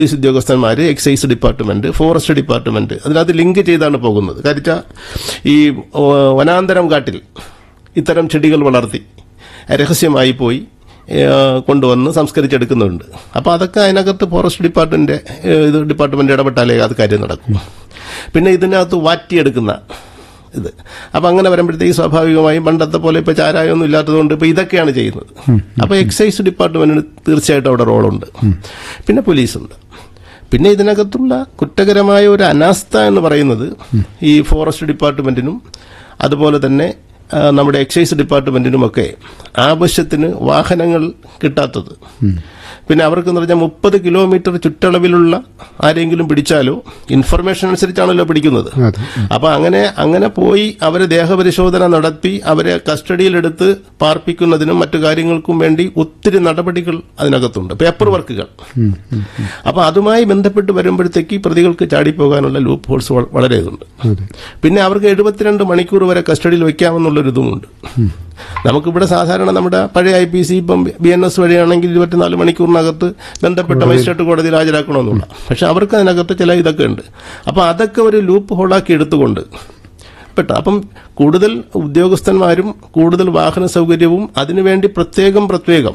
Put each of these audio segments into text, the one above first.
Police ഉദ്യോഗസ്ഥന്മാർ excise department forest department അതിനകത്ത് link ചെയ്താണ് പോകുന്നത് കാരിച്ച ഈ ഓ, വനാന്തരം കാട്ടിൽ ഇത്തരം ചെടികൾ വളർത്തി രഹസ്യമായി പോയി ഏ, കൊണ്ടുവന്ന് സംസ്കരിച്ചെടുക്കുന്നുണ്ട് അപ്പോൾ അതൊക്കെ അതിനകത്ത് ഫോറസ്റ്റ് ഡിപ്പാർട്ട്മെന്റ് ഏ, ഇത് ഡിപ്പാർട്ട്മെന്റ് ഇടപെട്ടാലേ അത് കാര്യം നടക്കും പിന്നെ ഇതിനകത്ത് വാറ്റിയെടുക്കുന്ന ഇത് അപ്പം അങ്ങനെ വരുമ്പോഴത്തേക്ക് സ്വാഭാവികമായും പണ്ടത്തെ പോലെ ഇപ്പോൾ ചാരായമൊന്നും ഇല്ലാത്തതുകൊണ്ട് ഇപ്പോൾ ഇതൊക്കെയാണ് ചെയ്യുന്നത് അപ്പോൾ എക്സൈസ് ഡിപ്പാർട്ട്മെന്റിന് തീർച്ചയായിട്ടും അവിടെ റോളുണ്ട് പിന്നെ പോലീസുണ്ട് പിന്നെ ഇതിനകത്തുള്ള കുറ്റകരമായ ഒരു അനാസ്ഥ എന്ന് പറയുന്നത് ഈ ഫോറസ്റ്റ് ഡിപ്പാർട്ട്മെന്റിനും അതുപോലെ തന്നെ ആ, നമ്മുടെ എക്സൈസ് ഡിപ്പാർട്ട്മെന്റിനുമൊക്കെ ആവശ്യത്തിന് വാഹനങ്ങൾ കിട്ടാത്തത് പിന്നെ അവർക്ക് എന്ന് പറഞ്ഞാൽ മുപ്പത് കിലോമീറ്റർ ചുറ്റളവിലുള്ള ആരെങ്കിലും പിടിച്ചാലോ ഇൻഫർമേഷൻ അനുസരിച്ചാണല്ലോ പിടിക്കുന്നത് അതെ അപ്പൊ അങ്ങനെ അങ്ങനെ പോയി അവരെ ദേഹപരിശോധന നടത്തി അവരെ കസ്റ്റഡിയിലെടുത്ത് പാർപ്പിക്കുന്നതിനും മറ്റു കാര്യങ്ങൾക്കും വേണ്ടി ഒത്തിരി നടപടികൾ അതിനകത്തുണ്ട് പേപ്പർ വർക്കുകൾ ഉം, ഉം, ഉം. അപ്പൊ അതുമായി ബന്ധപ്പെട്ട് വരുമ്പോഴത്തേക്ക് പ്രതികൾക്ക് ചാടിപ്പോകാനുള്ള ലൂപ്പ് ഹോൾസ് വ- വളരെ ഇതുണ്ട് അതെ പിന്നെ അവർക്ക് എഴുപത്തിരണ്ട് മണിക്കൂർ വരെ കസ്റ്റഡിയിൽ വെക്കാമെന്നുള്ളൊരു ഇതുമുണ്ട് നമുക്കിവിടെ സാധാരണ നമ്മുടെ പഴയ ഐ പി സി ഇപ്പം ബി എൻ എസ് വഴിയാണെങ്കിൽ ഇരുപത്തിനാല് മണിക്കൂറിനകത്ത് ബന്ധപ്പെട്ട മജിസ്ട്രേറ്റ് കോടതിയിൽ ഹാജരാക്കണമെന്നുള്ള പക്ഷെ അവർക്ക് അതിനകത്ത് ചില ഇതൊക്കെ ഉണ്ട് അപ്പോൾ അതൊക്കെ ഒരു ലൂപ്പ് ഹോളാക്കി എടുത്തുകൊണ്ട് പെട്ട അപ്പം കൂടുതൽ ഉദ്യോഗസ്ഥന്മാരും കൂടുതൽ വാഹന സൗകര്യവും അതിനുവേണ്ടി പ്രത്യേകം പ്രത്യേകം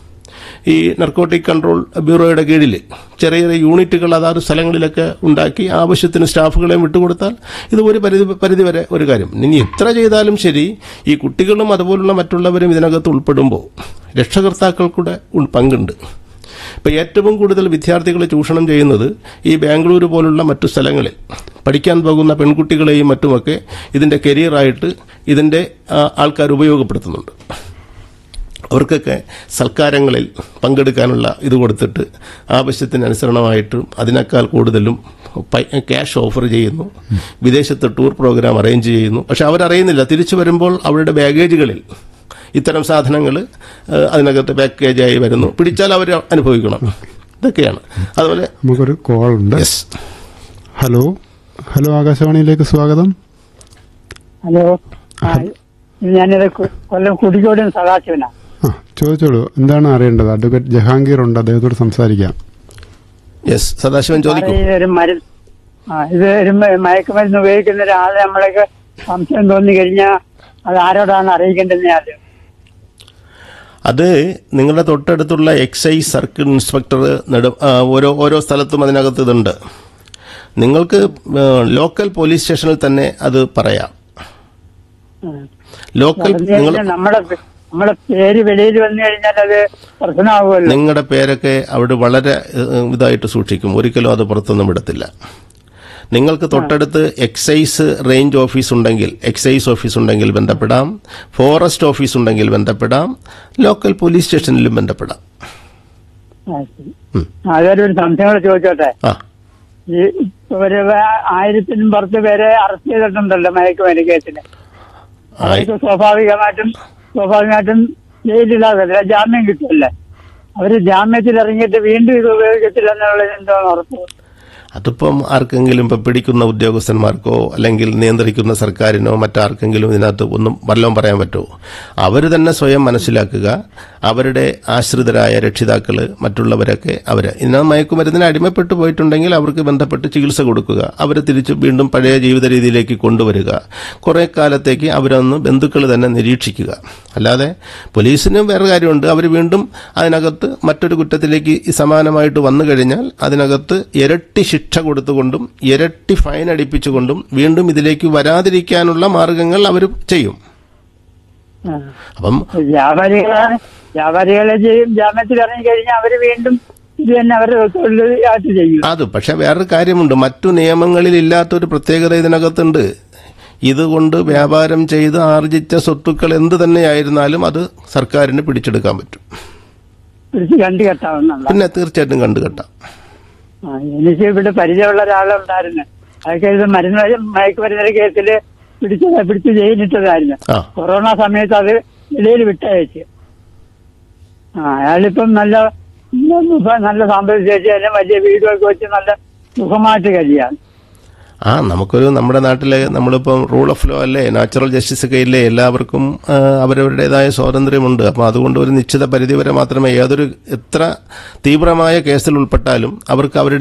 ഈ നർക്കോട്ടിക് കൺട്രോൾ ബ്യൂറോയുടെ കീഴിൽ ചെറിയ ചെറിയ യൂണിറ്റുകൾ അതാത് സ്ഥലങ്ങളിലൊക്കെ ഉണ്ടാക്കി ആവശ്യത്തിന് സ്റ്റാഫുകളെയും വിട്ടുകൊടുത്താൽ ഇത് ഒരു പരിധി പരിധി വരെ ഒരു കാര്യം ഇനി എത്ര ചെയ്താലും ശരി ഈ കുട്ടികളും അതുപോലുള്ള മറ്റുള്ളവരും ഇതിനകത്ത് ഉൾപ്പെടുമ്പോൾ രക്ഷകർത്താക്കൾക്കൂടെ ഉൾ- പങ്കുണ്ട് ഇപ്പം ഏറ്റവും കൂടുതൽ വിദ്യാർത്ഥികളെ ചൂഷണം ചെയ്യുന്നത് ഈ ബാംഗ്ലൂർ പോലുള്ള മറ്റു സ്ഥലങ്ങളിൽ പഠിക്കാൻ പോകുന്ന പെൺകുട്ടികളെയും മറ്റുമൊക്കെ ഇതിൻ്റെ കരിയറായിട്ട് ഇതിൻ്റെ ആ, ആൾക്കാർ ഉപയോഗപ്പെടുത്തുന്നുണ്ട് അവർക്കൊക്കെ സൽക്കാരങ്ങളിൽ പങ്കെടുക്കാനുള്ള ഇത് കൊടുത്തിട്ട് ആവശ്യത്തിന് അനുസരണമായിട്ടും അതിനേക്കാൾ കൂടുതലും പൈ- ക്യാഷ് ഓഫർ ചെയ്യുന്നു വിദേശത്ത് ടൂർ പ്രോഗ്രാം അറേഞ്ച് ചെയ്യുന്നു പക്ഷെ അവരറിയുന്നില്ല തിരിച്ചു വരുമ്പോൾ അവരുടെ ബാഗേജുകളിൽ ഇത്തരം സാധനങ്ങൾ അതിനകത്ത് പാക്കേജായി വരുന്നു പിടിച്ചാൽ അവർ അനുഭവിക്കണം ഇതൊക്കെയാണ് അതുപോലെ നമുക്കൊരു കോൾ ഉണ്ട് യെസ് ഹലോ ഹലോ ആകാശവാണിയിലേക്ക് സ്വാഗതം ഹലോ ആ, ഞാനിത് കൊ- കൊല്ലം കുടിക്കോടും സദാശിവനാ ആ ചോദിച്ചോളൂ എന്താണ് അറിയേണ്ടത് അഡ്വക്കേറ്റ് ജഹാംഗീർ ഉണ്ട് അദ്ദേഹത്തോട് സംസാരിക്കാം യെസ് സദാശിവൻ ചോദിക്കൂ സാറേ, ഇതൊരു മരുന്ന് ആ ഇത് ഒരു മ- മയക്കുമരുന്ന് ഉപയോഗിക്കുന്ന ഒരാളെ നമ്മളൊക്കെ സംശയം തോന്നി കഴിഞ്ഞാൽ അത് ആരോടാണ് അറിയിക്കേണ്ടത് ആദ്യം അത് നിങ്ങളുടെ തൊട്ടടുത്തുള്ള എക്സൈസ് സർക്കിൾ ഇൻസ്പെക്ടർ നെടു- ആ, ഓരോ ഓരോ സ്ഥലത്തും അതിനകത്ത് ഇതുണ്ട് നിങ്ങൾക്ക് ആ, ലോക്കൽ പോലീസ് സ്റ്റേഷനിൽ തന്നെ അത് പറയാം ഉം. ലോക്കൽ പറഞ്ഞു നിങ്ങൾ കഴിഞ്ഞാൽ നമ്മുടെ പേ- നമ്മുടെ പേര് വെളിയിൽ വന്നു കഴിഞ്ഞാൽ അത് പ്രശ്നമാകുമല്ലോ നിങ്ങളുടെ പേരൊക്കെ അവിടെ വളരെ ഏഹ്, ഇതായിട്ട് സൂക്ഷിക്കും ഒരിക്കലും അത് പുറത്തൊന്നും വിടത്തില്ല നിങ്ങൾക്ക് തൊട്ടടുത്ത് എക്സൈസ് റേഞ്ച് ഓഫീസ് ഉണ്ടെങ്കിൽ എക്സൈസ് ഓഫീസ് ഉണ്ടെങ്കിൽ ബന്ധപ്പെടാം ഫോറസ്റ്റ് ഓഫീസ് ഉണ്ടെങ്കിൽ ബന്ധപ്പെടാം ലോക്കൽ പോലീസ് സ്റ്റേഷനിലും ബന്ധപ്പെടാം ആ, ശരി. ഉം. ആ, അതൊരു ഒരു സംശയം കൂടെ ചോദിച്ചോട്ടെ ആ ഈ ഇപ്പൊ ഒരു വേ- ആയിരത്തിനും പുറത്ത് പേരെ അറസ്റ്റ് ചെയ്തിട്ടുണ്ടല്ലോ മയക്കുമരുന്ന് കേസിന് ആയി അവർക്ക് സ്വാഭാവികമായിട്ടും സ്വാഭാവികമായിട്ടും ജയിലിലാകത്തില്ല ജാമ്യം കിട്ടില്ല അവര് ജാമ്യത്തിൽ ഇറങ്ങിയിട്ട് വീണ്ടും ഇത് ഉപയോഗിക്കത്തില്ല എന്നുള്ളത് എന്താണ് ഉറപ്പ് അതിപ്പം ആർക്കെങ്കിലും ഇപ്പം പിടിക്കുന്ന ഉദ്യോഗസ്ഥന്മാർക്കോ അല്ലെങ്കിൽ നിയന്ത്രിക്കുന്ന സർക്കാരിനോ മറ്റാർക്കെങ്കിലും ഇതിനകത്ത് ഒന്നും വല്ലതും പറയാൻ പറ്റുമോ അവർ തന്നെ സ്വയം മനസ്സിലാക്കുക അവരുടെ ആശ്രിതരായ രക്ഷിതാക്കൾ മറ്റുള്ളവരൊക്കെ അവർ ഇന്ന മയക്കുമരുന്നിന് അടിമപ്പെട്ടു പോയിട്ടുണ്ടെങ്കിൽ അവർക്ക് ബന്ധപ്പെട്ട് ചികിത്സ കൊടുക്കുക അവരെ തിരിച്ച് വീണ്ടും പഴയ ജീവിത രീതിയിലേക്ക് കൊണ്ടുവരിക കുറേ കാലത്തേക്ക് അവരൊന്ന് ബന്ധുക്കൾ തന്നെ നിരീക്ഷിക്കുക അല്ലാതെ പോലീസിന് വേറെ കാര്യമുണ്ട് അവർ വീണ്ടും അതിനകത്ത് മറ്റൊരു കുറ്റത്തിലേക്ക് ഈ സമാനമായിട്ട് വന്നു കഴിഞ്ഞാൽ അതിനകത്ത് ഇരട്ടി ശിക്ഷ കൊടുത്തുകൊണ്ടും ഇരട്ടി ഫൈൻ അടിപ്പിച്ചുകൊണ്ടും വീണ്ടും ഇതിലേക്ക് വരാതിരിക്കാനുള്ള മാർഗങ്ങൾ അവർ ചെയ്യും ആ. അപ്പം വ്യാപാരികളാണ് വ്യാപാരികളെ ചെയ്യും ജാമ്യത്തിൽ ഇറങ്ങി കഴിഞ്ഞാൽ അവര് വീണ്ടും ഇത് തന്നെ അവരുടെ തൊഴിലായിട്ട് ചെയ്യും അത് പക്ഷെ വേറൊരു കാര്യമുണ്ട് മറ്റു നിയമങ്ങളിൽ ഇല്ലാത്തൊരു പ്രത്യേകത ഇതിനകത്തുണ്ട് ഇതുകൊണ്ട് വ്യാപാരം ചെയ്ത് ആർജിച്ച സ്വത്തുക്കൾ എന്ത് തന്നെയായിരുന്നാലും അത് സർക്കാരിന് പിടിച്ചെടുക്കാൻ പറ്റും പിടിച്ച് കണ്ടു കെട്ടാവുന്നുള്ള പിന്നെ തീർച്ചയായിട്ടും കണ്ടുകെട്ടാം ആ, എനിക്ക് ഇവിടെ പരിചയമുള്ള ഒരാളുണ്ടായിരുന്നു അതൊക്കെ ഇത് മരുന്ന് മയക്കുമരുന്നിന്റെ കേസില് പിടിച്ച് പിടിച്ച് ജയിലിട്ടതായിരുന്നു ആ കൊറോണ സമയത്ത് അത് വെളിയിൽ വിട്ടയച്ച് ആ അയാളിപ്പം നല്ല ഇപ്പം നല്ല സാമ്പത്തിക ശേഷി അതിന് വലിയ വീടുമൊക്കെ വെച്ച് നല്ല സുഖമായിട്ട് കഴിയാണ് ആ നമുക്കൊരു നമ്മുടെ നാട്ടിലെ നമ്മളിപ്പം റൂൾ ഓഫ് ലോ അല്ലേ നാച്ചുറൽ ജസ്റ്റിസ് ഒക്കെ ഇല്ലേ എല്ലാവർക്കും ആ, അവരവരുടേതായ സ്വാതന്ത്ര്യമുണ്ട് അപ്പോൾ അതുകൊണ്ട് ഒരു നിശ്ചിത പരിധി വരെ മാത്രമേ ഏതൊരു എത്ര തീവ്രമായ കേസിൽ ഉൾപ്പെട്ടാലും അവർക്ക് അവരുടെ